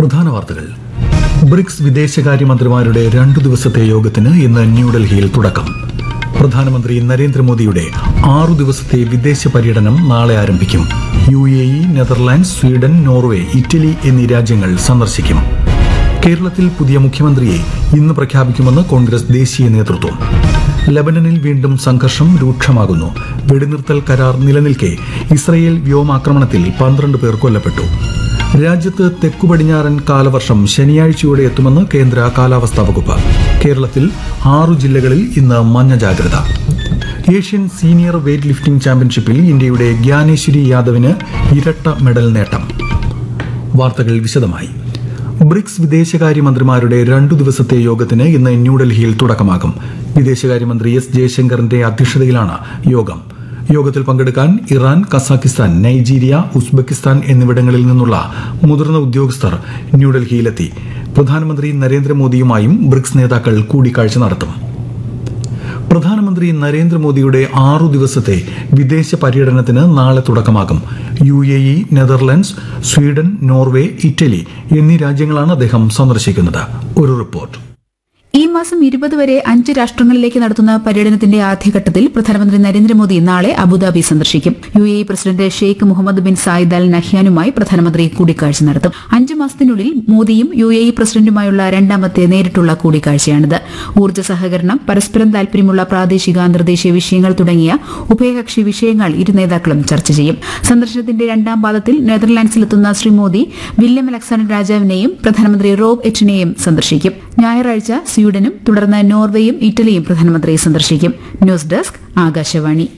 പ്രധാന വാർത്തകൾ ബ്രിക്സ് വിദേശകാര്യമന്ത്രിമാരുടെ രണ്ടു ദിവസത്തെ യോഗത്തിന് ഇന്ന് ന്യൂഡൽഹിയിൽ തുടക്കം പ്രധാനമന്ത്രി നരേന്ദ്രമോദിയുടെ ആറു ദിവസത്തെ വിദേശ പര്യടനം നാളെ ആരംഭിക്കും U A E Netherlands Sweden Norway Italy എന്നീ രാജ്യങ്ങൾ സന്ദർശിക്കും കേരളത്തിൽ പുതിയ മുഖ്യമന്ത്രിയെ ഇന്ന് പ്രഖ്യാപിക്കുമെന്ന് കോൺഗ്രസ് ദേശീയ നേതൃത്വം ലബനനിൽ വീണ്ടും സംഘർഷം രൂക്ഷമാകുന്നു വെടിനിർത്തൽ കരാർ നിലനിൽക്കെ ഇസ്രയേൽ വ്യോമാക്രമണത്തിൽ പന്ത്രണ്ട് പേർ കൊല്ലപ്പെട്ടു രാജ്യത്ത് തെക്കു പടിഞ്ഞാറൻ കാലവർഷം ശനിയാഴ്ചയോടെ എത്തുമെന്ന് കേന്ദ്ര കാലാവസ്ഥാ വകുപ്പ് കേരളത്തിൽ ആറു ജില്ലകളിൽ ഇന്ന് മഞ്ഞ ജാഗ്രത ഏഷ്യൻ സീനിയർ വെയ്റ്റ് ലിഫ്റ്റിംഗ് ചാമ്പ്യൻഷിപ്പിൽ ഇന്ത്യയുടെ ജ്ഞാനേശ്വരി യാദവിന് ഇരട്ട മെഡൽ നേട്ടം വാർത്തകൾ വിശദമായി ബ്രിക്സ് വിദേശകാര്യമന്ത്രിമാരുടെ രണ്ടു ദിവസത്തെ യോഗത്തിന് ഇന്ന് ന്യൂഡൽഹിയിൽ തുടക്കമാകും വിദേശകാര്യമന്ത്രി എസ് ജയശങ്കറിന്റെ അധ്യക്ഷതയിലാണ് യോഗം യോഗത്തിൽ പങ്കെടുക്കാൻ ഇറാൻ കസാഖിസ്ഥാൻ നൈജീരിയ ഉസ്ബെക്കിസ്ഥാൻ എന്നിവിടങ്ങളിൽ നിന്നുള്ള മുതിർന്ന ഉദ്യോഗസ്ഥർ ന്യൂഡൽഹിയിലെത്തി പ്രധാനമന്ത്രി നരേന്ദ്രമോദിയുമായും ബ്രിക്സ് നേതാക്കൾ കൂടിക്കാഴ്ച നടത്തും പ്രധാനമന്ത്രി നരേന്ദ്രമോദിയുടെ ആറു ദിവസത്തെ വിദേശ പര്യടനത്തിന് നാളെ തുടക്കമാകും U A E Netherlands Sweden Norway Italy എന്നീ രാജ്യങ്ങളാണ് അദ്ദേഹം സന്ദർശിക്കുന്നത് ഒരു റിപ്പോർട്ട് ഈ മാസം ഇരുപത് വരെ അഞ്ച് രാഷ്ട്രങ്ങളിലേക്ക് നടത്തുന്ന പര്യടനത്തിന്റെ ആദ്യഘട്ടത്തിൽ പ്രധാനമന്ത്രി നരേന്ദ്രമോദി നാളെ അബുദാബി സന്ദർശിക്കും U A E president Sheikh Mohammed bin Zayed Al നഹ്യാനുമായി പ്രധാനമന്ത്രി കൂടിക്കാഴ്ച നടത്തും അഞ്ച് മാസത്തിനുള്ളിൽ മോദിയും യു എ ഇ പ്രസിഡന്റുമായുള്ള രണ്ടാമത്തെ നേരിട്ടുള്ള കൂടിക്കാഴ്ചയാണിത് ഊർജ്ജ സഹകരണം പരസ്പരം താൽപര്യമുള്ള പ്രാദേശിക അന്തർദേശീയ വിഷയങ്ങൾ തുടങ്ങിയ ഉഭയകക്ഷി വിഷയങ്ങൾ ഇരു നേതാക്കളും ചർച്ച ചെയ്യും സന്ദർശനത്തിന്റെ രണ്ടാം പാദത്തിൽ നെതർലാൻഡ്സിലെത്തുന്ന ശ്രീ മോദി വില്യം അലക്സാണ്ടർ രാജാവിനെയും പ്രധാനമന്ത്രി റോബ് എച്ചിനെയും സന്ദർശിക്കും ഞായറാഴ്ച സ്വീഡനും തുടർന്ന് നോർവേയും ഇറ്റലിയും പ്രധാനമന്ത്രി സന്ദർശിക്കും ന്യൂസ് ഡെസ്ക് ആകാശവാണി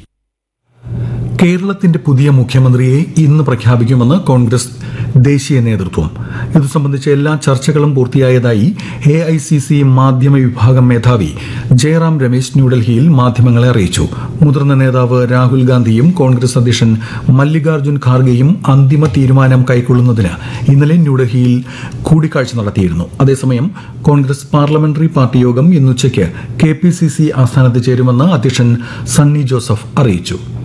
കേരളത്തിന്റെ പുതിയ മുഖ്യമന്ത്രിയെ ഇന്ന് പ്രഖ്യാപിക്കുമെന്ന് കോൺഗ്രസ് ദേശീയ നേതൃത്വം ഇതു സംബന്ധിച്ച എല്ലാ ചർച്ചകളും പൂർത്തിയായതായി എ ഐ സി സി മാധ്യമ വിഭാഗം മേധാവി ജയറാം രമേശ് ന്യൂഡൽഹിയിൽ മാധ്യമങ്ങളെ അറിയിച്ചു മുതിർന്ന നേതാവ് രാഹുൽ ഗാന്ധിയും കോൺഗ്രസ് അധ്യക്ഷൻ മല്ലികാർജ്ജുൻ ഖാർഗെയും അന്തിമ തീരുമാനം കൈക്കൊള്ളുന്നതിന് ഇന്നലെ ന്യൂഡൽഹിയിൽ കൂടിക്കാഴ്ച നടത്തിയിരുന്നു അതേസമയം കോൺഗ്രസ് പാർലമെന്ററി പാർട്ടി യോഗം ഇന്നുച്ചയ്ക്ക് കെ പി സി സി ആസ്ഥാനത്ത് ചേരുമെന്ന് അധ്യക്ഷൻ സണ്ണി ജോസഫ് അറിയിച്ചു